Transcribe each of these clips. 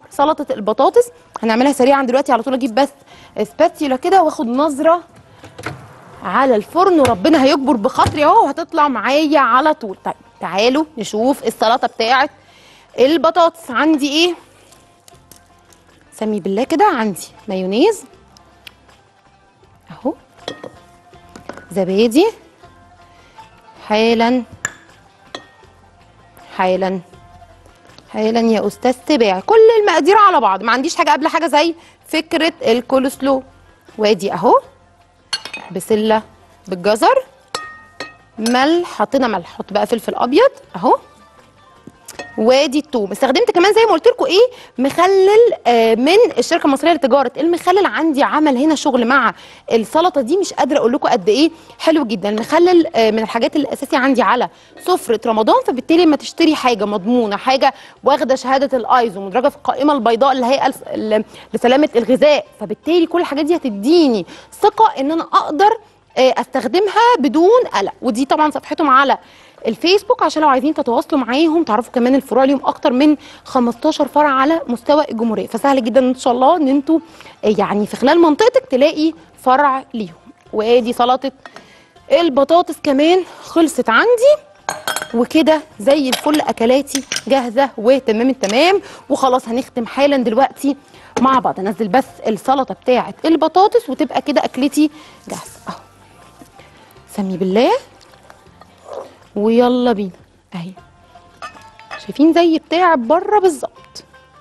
سلطه البطاطس هنعملها سريعا دلوقتي على طول اجيب بس سباتيولا كده واخد نظره على الفرن وربنا هيكبر بخاطري اهو وهتطلع معايا على طول طيب تعالوا نشوف السلطه بتاعه البطاطس عندي ايه سمي بالله كده عندي مايونيز اهو زبادي حالا حالا حالا يا استاذ تباعي كل المقادير على بعض ما عنديش حاجه قبل حاجه زي فكره الكولسلو وادي اهو بسله بالجزر ملح حطينا ملح حط بقى فلفل ابيض اهو وادي التوم استخدمت كمان زي ما قلت لكم ايه مخلل آه من الشركه المصريه لتجاره المخلل عندي عمل هنا شغل مع السلطه دي مش قادره اقول لكم قد ايه حلو جدا المخلل آه من الحاجات الاساسيه عندي على سفره رمضان فبالتالي لما تشتري حاجه مضمونه حاجه واخده شهاده الايزو مدرجه في القائمه البيضاء اللي هي الس- ل- لسلامه الغذاء فبالتالي كل الحاجات دي هتديني ثقه ان انا اقدر آه، استخدمها بدون قلق ودي طبعا صفحتهم على الفيسبوك عشان لو عايزين تتواصلوا معاهم تعرفوا كمان الفروع ليهم اكتر من 15 فرع على مستوى الجمهوريه فسهل جدا ان شاء الله ان انتوا آه، يعني في خلال منطقتك تلاقي فرع ليهم وادي سلطه البطاطس كمان خلصت عندي وكده زي الفل اكلاتي جاهزه وتمام التمام وخلاص هنختم حالا دلوقتي مع بعض انزل بس السلطه بتاعه البطاطس وتبقى كده اكلتي جاهزه اهو سمي بالله ويلا بينا اهي شايفين زي بتاع بره بالظبط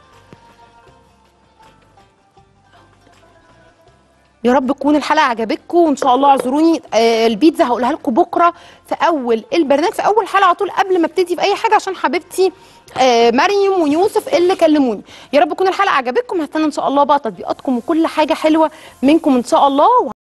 يا رب تكون الحلقه عجبتكم وان شاء الله اعذروني آه البيتزا هقولها لكم بكره في اول البرنامج في اول حلقه على طول قبل ما ابتدي في اي حاجه عشان حبيبتي آه مريم ويوسف اللي كلموني يا رب تكون الحلقه عجبتكم هستنى ان شاء الله بقى تطبيقاتكم وكل حاجه حلوه منكم ان شاء الله